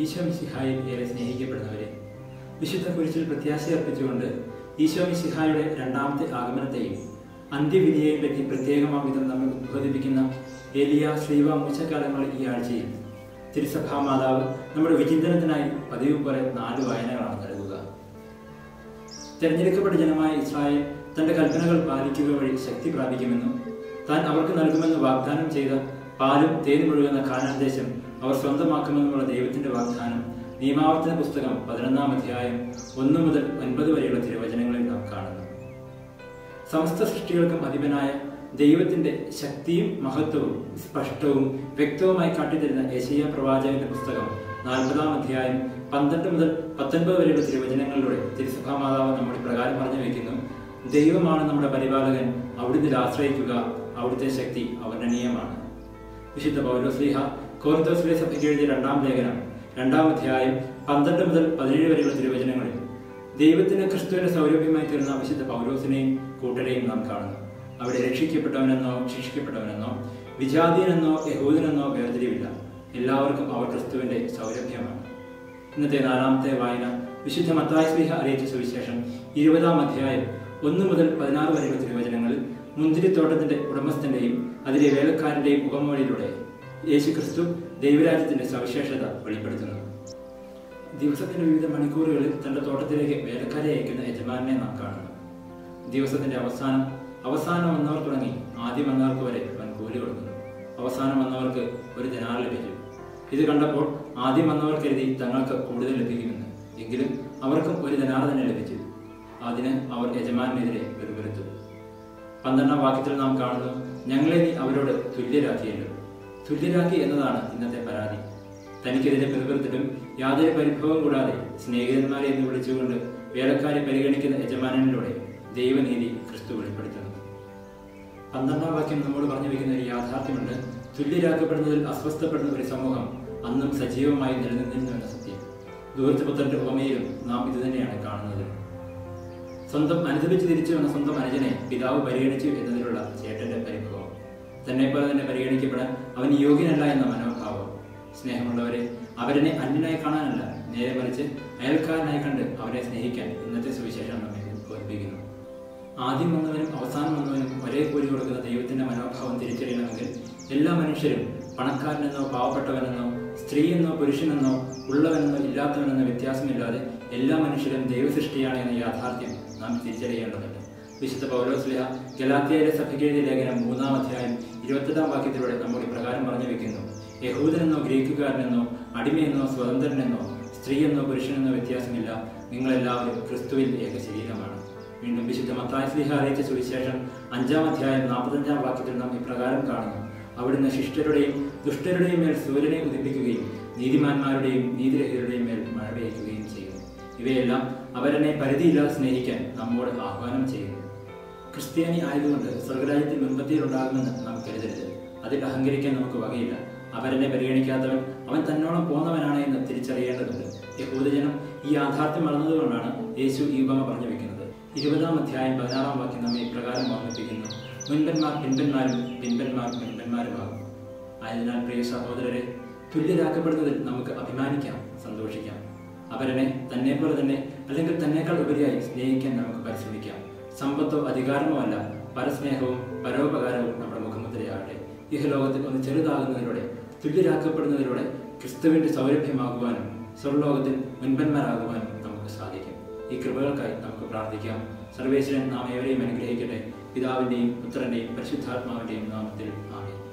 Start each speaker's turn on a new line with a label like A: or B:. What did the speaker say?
A: ഈശോ മിശിഹായിൽ ഏറെ സ്നേഹിക്കപ്പെടുന്നവരെ വിശുദ്ധ കുരിശിൽ പ്രത്യാശ അർപ്പിച്ചുകൊണ്ട് ഈശോ മിശിഹായുടെ രണ്ടാമത്തെ ആഗമനത്തെയും അന്ത്യവിധിയെയും പറ്റി പ്രത്യേകമാം വിധം നമ്മെ ഉദ്ബോധിപ്പിക്കുന്ന ഏലിയ ശ്രീവ മൂച്ചക്കാലങ്ങൾ ഈ ആഴ്ചയിൽ തിരുസഭാ മാതാവ് നമ്മുടെ വിചിന്തനത്തിനായി പതിവ് പോലെ നാല് വായനകളാണ് നൽകുക തെരഞ്ഞെടുക്കപ്പെട്ട ജനമായ ഇസ്രായേൽ തന്റെ കൽപ്പനകൾ പാലിക്കുക വഴി ശക്തി പ്രാപിക്കുമെന്നും താൻ അവർക്ക് നൽകുമെന്ന് വാഗ്ദാനം ചെയ്ത പാലും തേനും ഒഴുകുന്ന കാനാൻ ദേശം അവർ സ്വന്തമാക്കുമെന്നുള്ള ദൈവത്തിന്റെ വാഗ്ദാനം നിയമാവർത്തന പുസ്തകം പതിനൊന്നാം അധ്യായം ഒന്ന് മുതൽ ഒൻപത് വരെയുള്ള തിരുവചനങ്ങളിൽ നാം കാണുന്നു സമസ്ത സൃഷ്ടികൾക്കും അധിപനായ ദൈവത്തിന്റെ ശക്തിയും മഹത്വവും സ്പഷ്ടവും വ്യക്തവുമായി കാട്ടിത്തരുന്ന യേശയ്യ പ്രവാചകന്റെ പുസ്തകം നാൽപ്പതാം അധ്യായം പന്ത്രണ്ട് മുതൽ പത്തൊൻപത് വരെയുള്ള തിരുവചനങ്ങളിലൂടെ തിരുസഭാ മാതാവ് നമ്മുടെ പ്രകാരം പറഞ്ഞു വയ്ക്കുന്നു ദൈവമാണ് നമ്മുടെ പരിപാലകൻ അവിടുത്തെ ആശ്രയിക്കുക അവിടുത്തെ ശക്തി അവർണ്ണനീയമാണ് വിശുദ്ധ പൗലോസ്ലിഹ കോർത്തോസ്ലിയ സഭയ്ക്ക് എഴുതിയ രണ്ടാം ലേഖനം രണ്ടാം അധ്യായം പന്ത്രണ്ട് മുതൽ പതിനേഴ് വരെയുള്ള തിരുവചനങ്ങളിൽ ദൈവത്തിന് ക്രിസ്തുവിന്റെ സൗരഭ്യമായി തീർന്ന വിശുദ്ധ പൗലോസിനെയും കൂട്ടരെയും നാം കാണുന്നു അവിടെ രക്ഷിക്കപ്പെട്ടവനെന്നോ ശിക്ഷിക്കപ്പെട്ടവനെന്നോ വിജാതീയനെന്നോ യഹൂദനെന്നോ വേർതിരിവില്ല എല്ലാവർക്കും അവർ ക്രിസ്തുവിന്റെ സൗരഭ്യമാണ് ഇന്നത്തെ നാലാമത്തെ വായന വിശുദ്ധ മത്തായ സ്ലിഹ അറിയിച്ച സുവിശേഷം ഇരുപതാം അധ്യായം ഒന്ന് മുതൽ പതിനാറ് വരെയുള്ള തിരുവചനങ്ങളിൽ മുന്തിരിത്തോട്ടത്തിന്റെ ഉടമസ്ഥന്റെയും അതിലെ വേലക്കാരന്റെയും ഉപമൊഴിയിലൂടെ യേശു ക്രിസ്തു ദൈവരാജ്യത്തിന്റെ സവിശേഷത വെളിപ്പെടുത്തുന്നു ദിവസത്തിന്റെ വിവിധ മണിക്കൂറുകളിൽ തന്റെ തോട്ടത്തിലേക്ക് വേലക്കാരെ അയക്കുന്ന യജമാനെ നാം കാണുന്നു ദിവസത്തിന്റെ അവസാനം അവസാനം വന്നവർ തുടങ്ങി ആദ്യം വന്നവർക്ക് വരെ അവൻ കൂലി കൊടുക്കുന്നു അവസാനം വന്നവർക്ക് ഒരു ദിനാർ ലഭിച്ചു ഇത് കണ്ടപ്പോൾ ആദ്യം വന്നവർ കരുതി തങ്ങൾക്ക് കൂടുതൽ ലഭിക്കുമെന്ന് എങ്കിലും അവർക്കും ഒരു ദിനാർ തന്നെ ലഭിച്ചു അതിന് അവർ യജമാനെതിരെ വെറുപെടുത്തു പന്ത്രണ്ടാം വാക്യത്തിൽ നാം കാണുന്നു ഞങ്ങളെ നീ അവരോട് തുല്യരാക്കിയല്ലോ തുല്യരാക്കി എന്നതാണ് ഇന്നത്തെ പരാതി തനിക്കെതിരെ പിറുപിറുത്തിട്ടും യാതൊരു പരിഭവം കൂടാതെ സ്നേഹിതന്മാരെ എന്ന് വിളിച്ചുകൊണ്ട് വേലക്കാരെ പരിഗണിക്കുന്ന യജമാനനിലൂടെ ദൈവനീതി ക്രിസ്തു വെളിപ്പെടുത്തുന്നു പന്ത്രണ്ടാം വാക്യം നമ്മോട് പറഞ്ഞു വെക്കുന്ന ഒരു യാഥാർത്ഥ്യമുണ്ട് തുല്യരാക്കപ്പെടുന്നതിൽ അസ്വസ്ഥപ്പെടുന്ന ഒരു സമൂഹം അന്നും സജീവമായി നിലനിന്നിരുന്നു എന്ന സത്യം ദൂരത്തുപുത്രന്റെ ഉപമയിലും നാം ഇതുതന്നെയാണ് കാണുന്നത് സ്വന്തം അനുദപിച്ച് തിരിച്ചു വന്ന സ്വന്തം അനുജനെ പിതാവ് പരിഗണിച്ചു എന്നതിലുള്ള ചേട്ടന്റെ പരിഭവം തന്നെ പോലെ തന്നെ പരിഗണിക്കപ്പെടാൻ അവൻ യോഗ്യനല്ല എന്ന മനോഭാവം സ്നേഹമുള്ളവരെ അവരനെ അന്യനായി കാണാനല്ല നേരെ മറിച്ച് അയൽക്കാരനായി കണ്ട് അവരെ സ്നേഹിക്കാൻ ഇന്നത്തെ സുവിശേഷം നമ്മെ ഓർപ്പിക്കുന്നു ആദ്യം വന്നവനും അവസാനം വന്നവനും ഒരേ കൂലി കൊടുക്കുന്ന ദൈവത്തിന്റെ മനോഭാവം തിരിച്ചറിയണമെങ്കിൽ എല്ലാ മനുഷ്യരും പണക്കാരനെന്നോ പാവപ്പെട്ടവനെന്നോ സ്ത്രീയെന്നോ പുരുഷനെന്നോ ഉള്ളവനെന്നോ ഇല്ലാത്തവനെന്നോ വ്യത്യാസമില്ലാതെ എല്ലാ മനുഷ്യരും ദൈവസൃഷ്ടിയാണ് എന്ന യാഥാർത്ഥ്യം നാം തിരിച്ചറിയേണ്ടതുണ്ട് വിശുദ്ധ പൗലോസ്ലിഹ ഗലാത്തിയയിലെ സഭയ്ക്ക് എഴുതിയ ലേഖനം മൂന്നാം അധ്യായം ഇരുപത്തെട്ടാം വാക്യത്തിലൂടെ നമ്മൾ ഇപ്രകാരം പറഞ്ഞു വെക്കുന്നു യഹൂദനെന്നോ ഗ്രീക്കുകാരനെന്നോ അടിമയെന്നോ സ്വതന്ത്രനെന്നോ സ്ത്രീയെന്നോ പുരുഷനെന്നോ വ്യത്യാസമില്ല നിങ്ങളെല്ലാവരും ക്രിസ്തുവിൽ ഏക ശരീരമാണ് വീണ്ടും വിശുദ്ധ മത്തായ സ്ലിഹ അറിയിച്ച സുവിശേഷം അഞ്ചാം അധ്യായം നാൽപ്പത്തഞ്ചാം വാക്യത്തിൽ നാം ഇപ്രകാരം കാണുന്നു അവിടുന്ന് ശിഷ്ടരുടെയും ദുഷ്ടരുടെയും മേൽ സൂര്യനെ ഉദിപ്പിക്കുകയും നീതിമാന്മാരുടെയും നീതിരഹിതരുടെയും മേൽ മഴ പെയ്യുകയും ചെയ്യുന്നു ഇവയെല്ലാം അവരെന്നെ പരിധിയില്ലാതെ സ്നേഹിക്കാൻ നമ്മോട് ആഹ്വാനം ചെയ്യുന്നു ക്രിസ്ത്യാനി ആയതുകൊണ്ട് സ്വർഗരാജ്യത്തിൽ മുൻപത്തിയിലുണ്ടാകുമെന്ന് നാം കരുതരുത് അതിൽ അഹങ്കരിക്കാൻ നമുക്ക് വകയില്ല അവരെന്നെ പരിഗണിക്കാത്തവൻ അവൻ തന്നോളം പോന്നവനാണ് എന്ന് തിരിച്ചറിയേണ്ടതുണ്ട് യഹൂദജനം ഈ യാഥാർത്ഥ്യം മറന്നതുകൊണ്ടാണ് യേശു ഈ ഉപമ പറഞ്ഞു വെക്കുന്നത് ഇരുപതാം അധ്യായം പതിനാറാം വാക്യം നമ്മെ ഇപ്രകാരം ഓർമ്മിപ്പിക്കുന്നു മുൻപന്മാർ പിൻപന്മാരും പിൻപന്മാർ മുൻപന്മാരുമാകും ആയതിനാൽ പ്രിയ സഹോദരരെ തുല്യരാക്കപ്പെടുന്നതിൽ നമുക്ക് അഭിമാനിക്കാം സന്തോഷിക്കാം അവരനെ തന്നെ പോലെ തന്നെ അല്ലെങ്കിൽ തന്നേക്കാൾ ഉപരിയായി സ്നേഹിക്കാൻ നമുക്ക് പരിശ്രമിക്കാം സമ്പത്തോ അധികാരമോ അല്ല പരസ്നേഹവും പരോപകാരവും നമ്മുടെ മുഖമുദ്രയാകട്ടെ ഇഹലോകത്തിൽ ഒന്ന് ചെറുതാകുന്നതിലൂടെ തുല്യരാക്കപ്പെടുന്നതിലൂടെ ക്രിസ്തുവിന്റെ സൗരഭ്യമാകുവാനും സ്വർലോകത്തിൽ മുൻപന്മാരാകുവാനും നമുക്ക് സാധിക്കും ഈ കൃപകൾക്കായി നമുക്ക് പ്രാർത്ഥിക്കാം സർവേശ്വരൻ നാം ഏവരെയും അനുഗ്രഹിക്കട്ടെ പിതാവിന്റെയും പുത്രന്റെയും പരിശുദ്ധാത്മാവിന്റെയും നാമത്തിൽ ആമേൻ